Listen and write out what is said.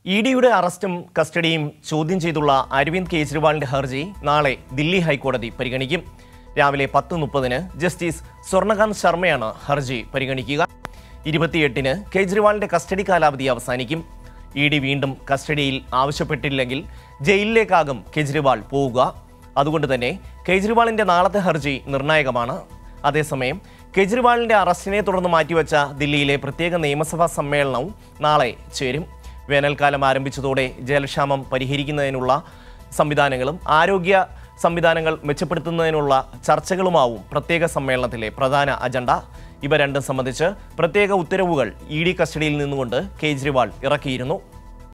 E ഡിയുടെ അറസ്റ്റും കസ്റ്റഡിയും ചോദ്യം ചെയ്തുള്ള അരവിന്ദ് കെജ്രിവാളിന്റെ ഹർജി നാളെ ദില്ലി ഹൈക്കോടതി പരിഗണിക്കും രാവിലെ പത്ത് മുപ്പതിന് ജസ്റ്റിസ് സ്വർണകാന്ത് ശർമ്മയാണ് ഹർജി പരിഗണിക്കുക ഇരുപത്തിയെട്ടിന് കെജ്രിവാളിന്റെ കസ്റ്റഡി കാലാവധി അവസാനിക്കും ഇ ഡി വീണ്ടും കസ്റ്റഡിയിൽ ആവശ്യപ്പെട്ടില്ലെങ്കിൽ ജയിലിലേക്കാകും കെജ്രിവാൾ പോവുക അതുകൊണ്ട് തന്നെ കെജ്രിവാളിന്റെ നാളത്തെ ഹർജി നിർണായകമാണ് അതേസമയം കെജ്രിവാളിന്റെ അറസ്റ്റിനെ തുടർന്ന് മാറ്റിവെച്ച ദില്ലിയിലെ പ്രത്യേക നിയമസഭാ സമ്മേളനവും നാളെ ചേരും വേനൽക്കാലം ആരംഭിച്ചതോടെ ജലക്ഷാമം പരിഹരിക്കുന്നതിനുള്ള സംവിധാനങ്ങളും ആരോഗ്യ സംവിധാനങ്ങൾ മെച്ചപ്പെടുത്തുന്നതിനുള്ള ചർച്ചകളുമാവും പ്രത്യേക സമ്മേളനത്തിലെ പ്രധാന അജണ്ട ഇവ രണ്ടും സംബന്ധിച്ച് പ്രത്യേക ഉത്തരവുകൾ ഇ ഡി കസ്റ്റഡിയിൽ നിന്നുകൊണ്ട് കേജ്രിവാൾ ഇറക്കിയിരുന്നു